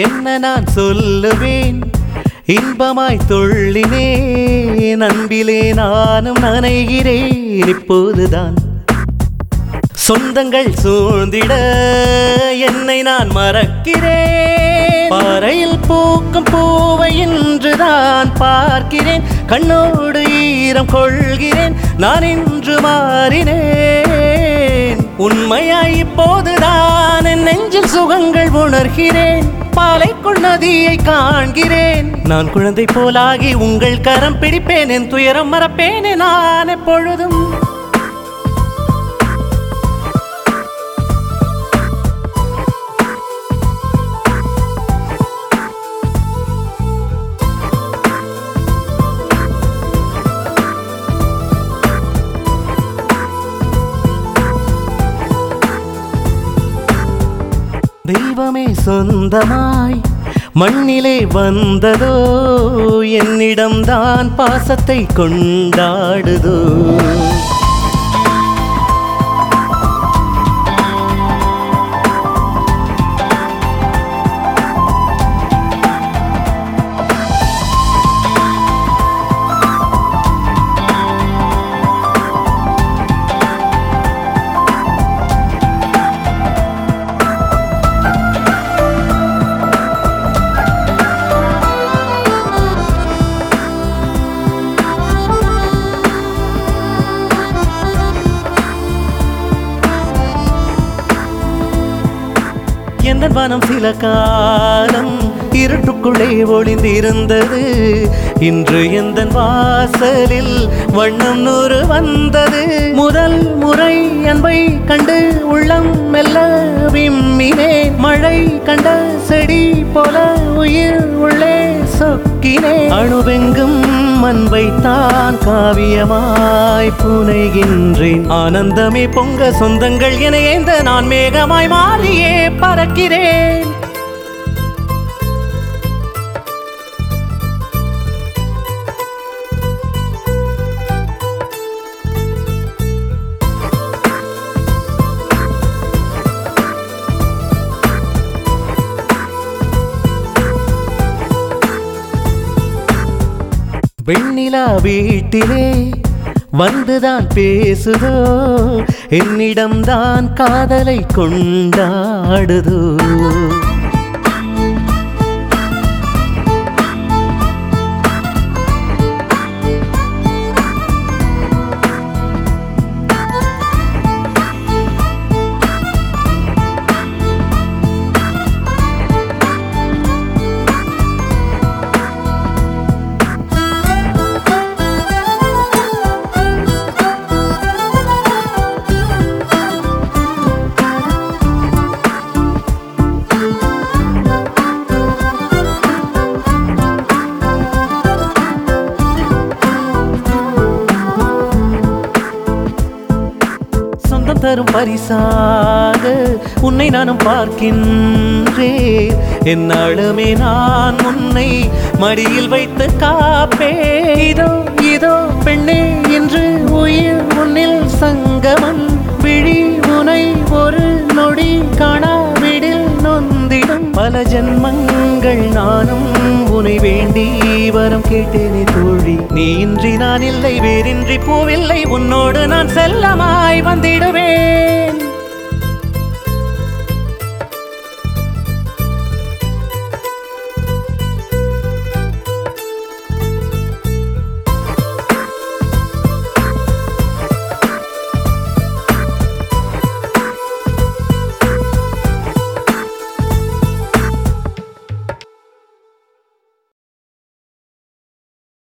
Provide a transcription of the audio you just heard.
என்ன நான் சொல்லுவேன் இன்பமாய் தொள்ளினேன் அன்பிலே நானும் நனைகிறேன் இப்போதுதான் சொந்தங்கள் சூழ்ந்திட என்னை நான் மறக்கிறேன் பாறையில் பூக்கும் பூவை இன்றுதான் பார்க்கிறேன் கண்ணோடு ஈரம் கொள்கிறேன் நான் இன்று மாறினேன் உண்மையாய் இப்போதுதான் என் நெஞ்சில் சுகங்கள் உணர்கிறேன் பாலைக்குள் நதியை காண்கிறேன் நான் குழந்தை போலாகி உங்கள் கரம் பிடிப்பேன் என் துயரம் மறப்பேனே நான் எப்பொழுதும் தெய்வமே சொந்தமாய் மண்ணிலே வந்ததோ என்னிடம்தான் பாசத்தை கொண்டாடுதோ எந்த மனம் சில காலம் இருட்டுக்குள்ளே ஒளிந்திருந்தது இன்று எந்த வாசலில் வண்ணம் நூறு வந்தது முதல் முறை அன்பை கண்டு உள்ளம் மெல்ல விம்மினே மழை கண்ட செடி போல உயிர் உள்ளே சொக்கினே அணுவெங்கும் அன்பை தான் காவியமாய் புனைகின்றேன் ஆனந்தமே பொங்க சொந்தங்கள் என ஏந்த நான் மேகமாய் மாறியே பறக்கிறேன் வெண்ணிலா வீட்டிலே வந்துதான் பேசுதோ என்னிடம்தான் காதலை கொண்டாடுதோ சொந்தம் தரும் பரிசாக உன்னை நானும் பார்க்கின்றேன் என்னாலுமே நான் உன்னை மடியில் வைத்து காப்பே இதோ இதோ பெண்ணே என்று உயிர் உன்னில் சங்கமம் விழி உனை ஒரு நொடி காணாவிடில் நொந்திடும் பல ஜென்மங்கள் நானும் உனை வேண்டி வரம் கேட்டேனே தோழி நீ இன்றி நான் இல்லை வேறின்றி பூவில்லை உன்னோடு நான் செல்லமாய் வந்திடுவேன்